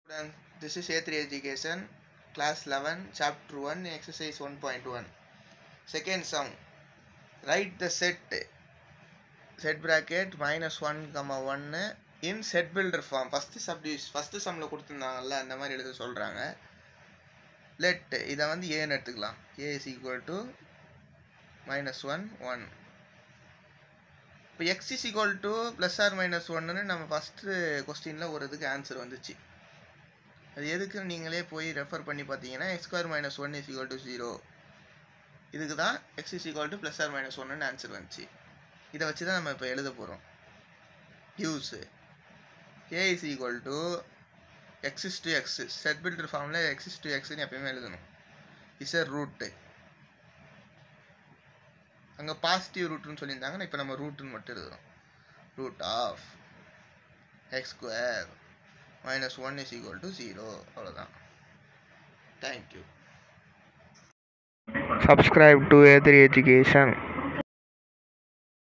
Students, this is A3 Education, class 11, chapter 1, exercise 1.1. Second sum, write the set, set bracket minus 1, comma 1 in set builder form. First subdivision, first sumல கொடுத்துருந்தாங்கல்ல அந்த மாதிரி எழுத சொல்கிறாங்க let இதை வந்து ஏன்னு எடுத்துக்கலாம் A is equal to minus one one இப்போ x is equal to plus or minus ஒன்னு நம்ம ஃபஸ்ட்டு கொஸ்டினில் ஒரு இதுக்கு ஆன்சர் வந்துச்சு அது எதுக்குன்னு நீங்களே போய் ரெஃபர் பண்ணி பார்த்தீங்கன்னா x square minus one is equal to zero இதுக்கு தான் x is equal to plus or minus ஒன்னு ஆன்சர் வந்துச்சு இதை வச்சு தான் நம்ம இப்போ எழுத போகிறோம் use A is equal to x is to x set builder ஃபார்மில் எக்ஸிஸ் டு எக்ஸ்னு எப்பயுமே எழுதணும் இஸ் அ ரூட்டு அங்கே பாசிட்டிவ் ரூட்டுன்னு சொல்லியிருந்தாங்கன்னா இப்போ நம்ம ரூட்டுன்னு மட்டும் எழுதுறோம் root of x square minus one is equal to zero அவ்வளோதான் thank you subscribe to A3 Education